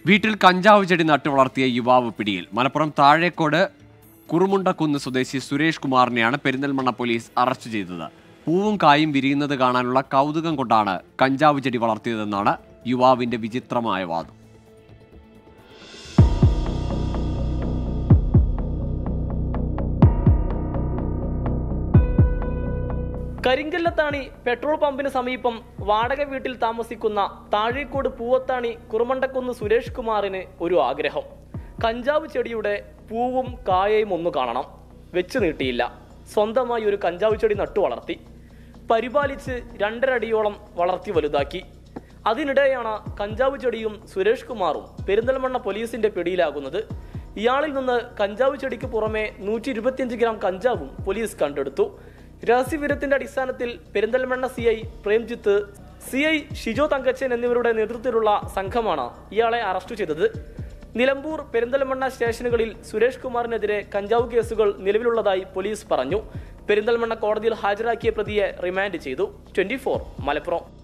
വീട്ടിൽ കഞ്ചാവ് ചെടി നട്ടു വളർത്തിയ യുവാവ് പിടിയിൽ മലപ്പുറം താഴേക്കോട് കുറുമുണ്ടക്കുന്ന് സ്വദേശി സുരേഷ് കുമാറിനെയാണ് പെരിന്തൽമണ്ണ പോലീസ് അറസ്റ്റ് ചെയ്തത് പൂവും കായും വിരിയുന്നത് കാണാനുള്ള കൗതുകം കൊണ്ടാണ് കഞ്ചാവ് ചെടി വളർത്തിയതെന്നാണ് യുവാവിന്റെ വിചിത്രമായ വാദം കരിങ്കല്ലത്താണി പെട്രോൾ പമ്പിന് സമീപം വാടക വീട്ടിൽ താമസിക്കുന്ന താഴേക്കോട് പൂവത്താണി കുറുമണ്ടക്കുന്ന് സുരേഷ് കുമാറിന് ഒരു ആഗ്രഹം കഞ്ചാവ് ചെടിയുടെ പൂവും കായയും ഒന്ന് കാണണം വെച്ച് നീട്ടിയില്ല സ്വന്തമായി ഒരു കഞ്ചാവ് ചെടി നട്ടു വളർത്തി പരിപാലിച്ച് രണ്ടര അടിയോളം വളർത്തി വലുതാക്കി അതിനിടെയാണ് കഞ്ചാവ് ചെടിയും സുരേഷ് കുമാറും പെരിന്തൽമണ്ണ പോലീസിന്റെ പിടിയിലാകുന്നത് ഇയാളിൽ നിന്ന് കഞ്ചാവ് ചെടിക്ക് പുറമെ നൂറ്റി ഇരുപത്തിയഞ്ച് ഗ്രാം കഞ്ചാവും പോലീസ് കണ്ടെടുത്തു രഹസ്യവിവരത്തിന്റെ അടിസ്ഥാനത്തിൽ Perinthalmanna C I Premjith C I Shijo Thankachan എന്നിവരുടെ നേതൃത്വത്തിലുള്ള സംഘമാണ് ഇയാളെ അറസ്റ്റ് ചെയ്തത് നിലമ്പൂർ പെരിന്തൽമണ്ണ സ്റ്റേഷനുകളിൽ സുരേഷ് കുമാറിനെതിരെ കഞ്ചാവ് കേസുകൾ നിലവിലുള്ളതായി പോലീസ് പറഞ്ഞു പെരിന്തൽമണ്ണ കോടതിയിൽ ഹാജരാക്കിയ പ്രതിയെ റിമാൻഡ് ചെയ്തു ട്വന്റി മലപ്പുറം